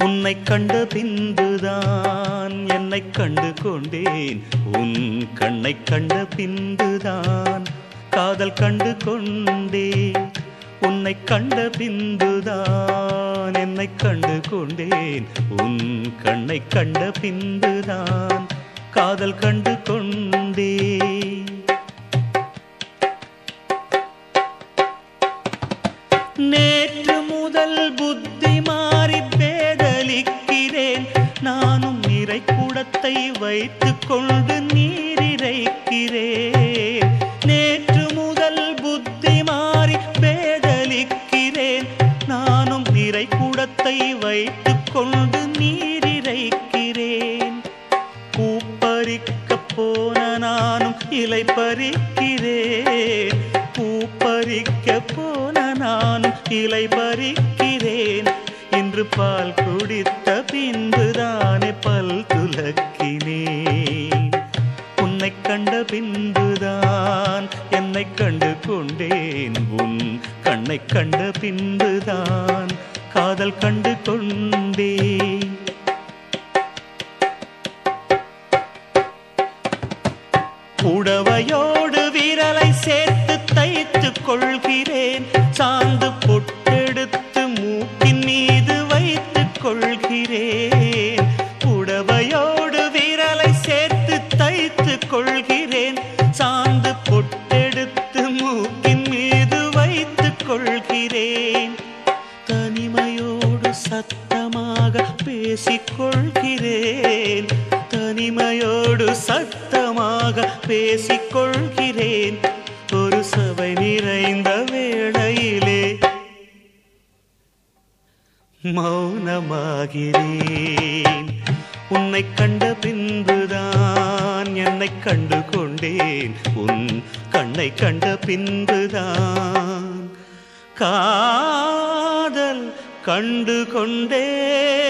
உன்னை கண்ட பின்புதான் என்னை கண்டு கொண்டேன் உன் கண்ணை கண்ட பின்புதான் காதல் கண்டு கொண்டேன் உன்னை கண்ட பின்புதான் என்னை கண்டு கொண்டேன் உன் கண்ணை கண்ட பின்புதான் காதல் கண்டு கொண்டேன் நேற்று முதல் புத்தி மாறி பேதலிக்கிறேன் நானும் நிறை குடத்தை வைத்துக் கொண்டு நீரிரைக்கிறேன் நேற்று முதல் புத்தி மாறி பேதலிக்கிறேன் நானும் நிறை குடத்தை வைத்துக் கொண்டு நீரிரைக்கிறேன் பூப்பறிக்க போன நானும் இலை பறிக்கிறேன் பூப்பறிக்க போன நானும் இலை பறிக்கிறேன் இன்று பால் குடித்த பின்புதானே பல் துலக்கினேன் உன்னை கண்ட பின்புதான் என்னை கண்டு கொண்டேன் உன் கண்ணை கண்ட பின்புதான் காதல் கண்டு கொண்டேன் புடவையோடு விரலை சேர்த்து தைத்துக் கொள்கிறேன் சாந்து பொட்டெடுத்து மூக்கின் மீது வைத்துக் கொள்கிறேன் புடவையோடு விரலை சேர்த்து தைத்துக் கொள்கிறேன் சாந்து பொட்டெடுத்து மூக்கின் மீது வைத்துக் கொள்கிறேன் தனிமையோடு சத்தமாக பேசிக் கொள்கிறேன் தனிமையோடு சத்தமாக பேசிக் கொள்கிறேன் ஒரு சபை நிறைந்த வேளையிலே மௌனமாகிறேன் உன்னை கண்ட பின்புதான் என்னை கண்டு கொண்டேன் உன் கண்ணை கண்ட பின்புதான் காதல் கண்டு கொண்டேன்